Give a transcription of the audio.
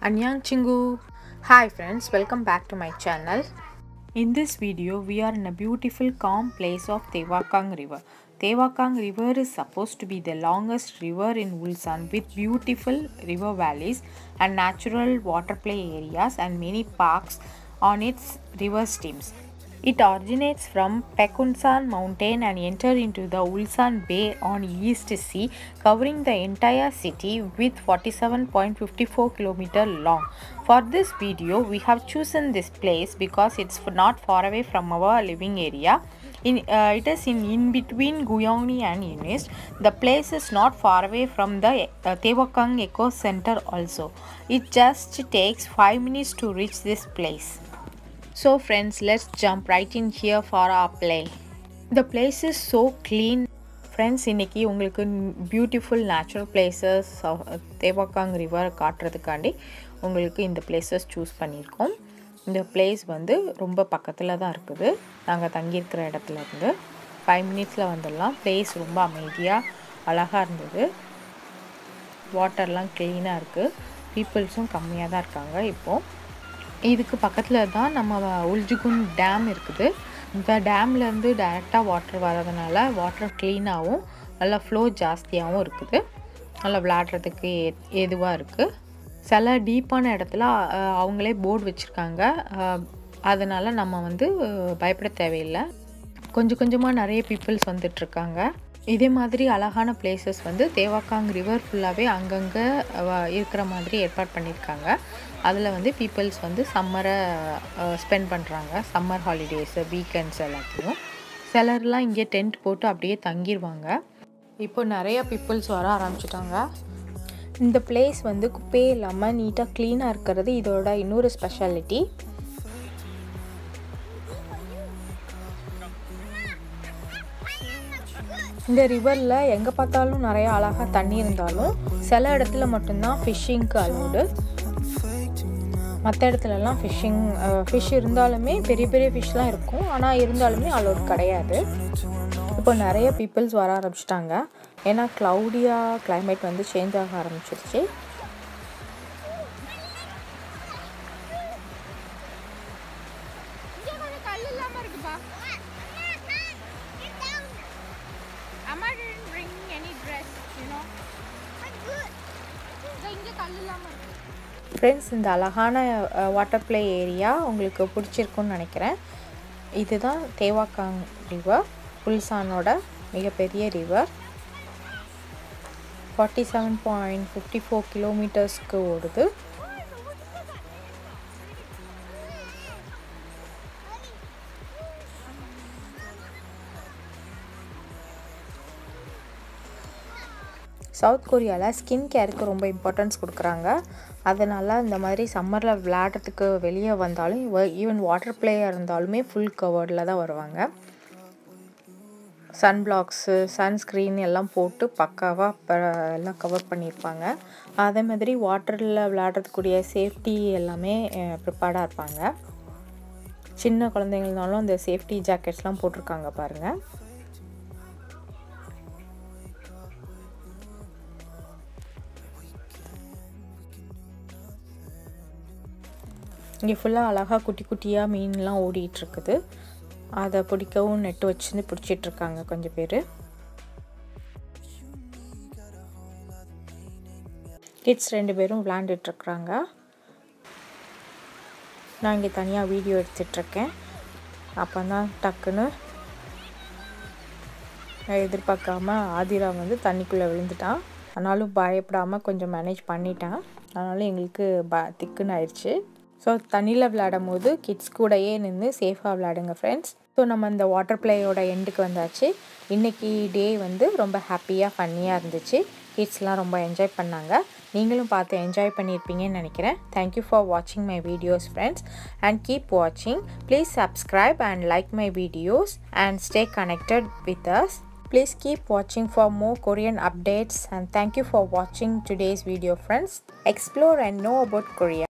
Annyeong Chingu. Hi friends, welcome back to my channel. In this video, we are in a beautiful calm place of Tewakang River. Tewakang River is supposed to be the longest river in Ulsan with beautiful river valleys and natural water play areas and many parks on its river streams. It originates from Pekunsan mountain and enter into the Ulsan Bay on East Sea, covering the entire city with 47.54 km long. For this video, we have chosen this place because it's not far away from our living area. In, uh, it is in, in between Guyongni and Yunis. The place is not far away from the uh, Tewakang Eco Center also. It just takes 5 minutes to reach this place. So friends, let's jump right in here for our play. The place is so clean. Friends இன்றைக்கி உங்களுக்கு beautiful natural places தேவக்காங் river காட்டுறதுக்காண்டி உங்களுக்கு இந்த places choose பண்ணியிருக்கோம் இந்த place வந்து ரொம்ப பக்கத்தில் தான் இருக்குது நாங்கள் தங்கியிருக்கிற இடத்துல இருந்து ஃபைவ் மினிட்ஸில் வந்துடலாம் பிளேஸ் ரொம்ப அமைதியாக அழகாக இருந்தது வாட்டர்லாம் க்ளீனாக இருக்குது பீப்புள்ஸும் கம்மியாக தான் இருக்காங்க இப்போது இதுக்கு பக்கத்தில் தான் நம்ம உல்ஜுகுன் டேம் இருக்குது இந்த டேம்லேருந்து டைரெக்டாக வாட்டர் வரதுனால வாட்டர் க்ளீனாகவும் நல்லா ஃப்ளோ ஜாஸ்தியாகவும் இருக்குது நல்லா விளாட்றதுக்கு ஏ ஏதுவாக இருக்குது சில டீப்பான இடத்துல அவங்களே போர்டு வச்சுருக்காங்க அதனால் நம்ம வந்து பயப்பட தேவையில்லை கொஞ்சம் கொஞ்சமாக நிறைய பீப்புள்ஸ் வந்துட்டுருக்காங்க இதே மாதிரி அழகான பிளேசஸ் வந்து தேவாக்காங் ரிவர் ஃபுல்லாகவே அங்கங்கே இருக்கிற மாதிரி ஏற்பாடு பண்ணியிருக்காங்க அதில் வந்து பீப்புள்ஸ் வந்து சம்மரை ஸ்பெண்ட் பண்ணுறாங்க சம்மர் ஹாலிடேஸு வீக்கெண்ட்ஸ் எல்லாத்தையும் சிலர்லாம் இங்கே டென்ட் போட்டு அப்படியே தங்கிடுவாங்க இப்போ நிறைய பீப்புள்ஸ் வர ஆரம்பிச்சிட்டாங்க இந்த பிளேஸ் வந்து குப்பையே இல்லாமல் நீட்டாக க்ளீனாக இருக்கிறது இதோட இன்னொரு ஸ்பெஷாலிட்டி இந்த ரிவரில் எங்கே பார்த்தாலும் நிறைய அழகாக தண்ணி இருந்தாலும் சில இடத்துல மட்டும்தான் ஃபிஷ்ஷிங்க்கு அலோடு மற்ற இடத்துலலாம் ஃபிஷ்ஷிங் ஃபிஷ் இருந்தாலுமே பெரிய பெரிய ஃபிஷ்லாம் இருக்கும் ஆனால் இருந்தாலுமே அலோட் கிடையாது இப்போ நிறைய பீப்புள்ஸ் வர ஆரம்பிச்சிட்டாங்க ஏன்னா க்ளவுடியாக கிளைமேட் வந்து சேஞ்ச் ஆக ஆரம்பிச்சிருச்சு Amma didn't bring any dress, you know. இங்க கல் இல்லாம இருக்கு ஃப்ரெண்ட்ஸ் இந்த அழகான வாட்டர் ப்ளே ஏரியா உங்களுக்கு பிடிச்சிருக்குன்னு நினைக்கிறேன் இதுதான் தேவாக்காங் ரிவர் புல்சானோட மிகப்பெரிய river forty seven point fifty four கிலோமீட்டர்ஸ்க்கு ஓடுது சவுத் கொரியாவில் ஸ்கின் கேருக்கு ரொம்ப இம்பார்ட்டன்ஸ் கொடுக்குறாங்க அதனால் இந்த மாதிரி சம்மரில் விளையாடுறதுக்கு வெளியே வந்தாலும் ஈவன் வாட்டர் பிளேயாக இருந்தாலுமே ஃபுல் கவர்டில் தான் வருவாங்க சன் பிளாக்ஸு சன்ஸ்க்ரீன் எல்லாம் போட்டு பக்காவாக எல்லாம் கவர் பண்ணியிருப்பாங்க அதே மாதிரி வாட்டரில் விளையாடுறதுக்குரிய சேஃப்டி எல்லாமே ப்ரிப்பேர்டாக இருப்பாங்க சின்ன குழந்தைங்க இருந்தாலும் அந்த சேஃப்டி ஜாக்கெட்ஸ்லாம் போட்டிருக்காங்க பாருங்கள் இங்கே ஃபுல்லாக அழகாக குட்டி குட்டியாக மீன்லாம் ஓடிட்டுருக்குது அதை பிடிக்கவும் நெட்டு வச்சுருந்து பிடிச்சிட்ருக்காங்க கொஞ்சம் பேர் கிட்ஸ் ரெண்டு பேரும் விளாண்டுட்ருக்குறாங்க நான் இங்கே தனியாக வீடியோ எடுத்துட்ருக்கேன் அப்போ தான் டக்குன்னு எதிர்பார்க்காம ஆதிரா வந்து தண்ணிக்குள்ளே விழுந்துட்டான் ஆனாலும் பயப்படாமல் கொஞ்சம் மேனேஜ் பண்ணிட்டான் அதனால எங்களுக்கு ப திக்குன்னு ஆயிடுச்சு ஸோ தண்ணியில் விளையாடும் போது கிட்ஸ் கூடயே நின்று சேஃபாக விளையாடுங்க ஃப்ரெண்ட்ஸ் ஸோ நம்ம இந்த வாட்டர் பிளேயோட எண்டுக்கு வந்தாச்சு இன்றைக்கி டே வந்து ரொம்ப ஹாப்பியாக ஃபன்னியாக இருந்துச்சு கிட்ஸ்லாம் ரொம்ப என்ஜாய் பண்ணாங்க நீங்களும் பார்த்து என்ஜாய் பண்ணியிருப்பீங்கன்னு நினைக்கிறேன் தேங்க்யூ ஃபார் வாட்சிங் my videos friends and keep வாட்சிங் please subscribe and like my videos and stay connected with us Please keep watching for more Korean updates and thank you for watching today's video friends. Explore and know about Korea.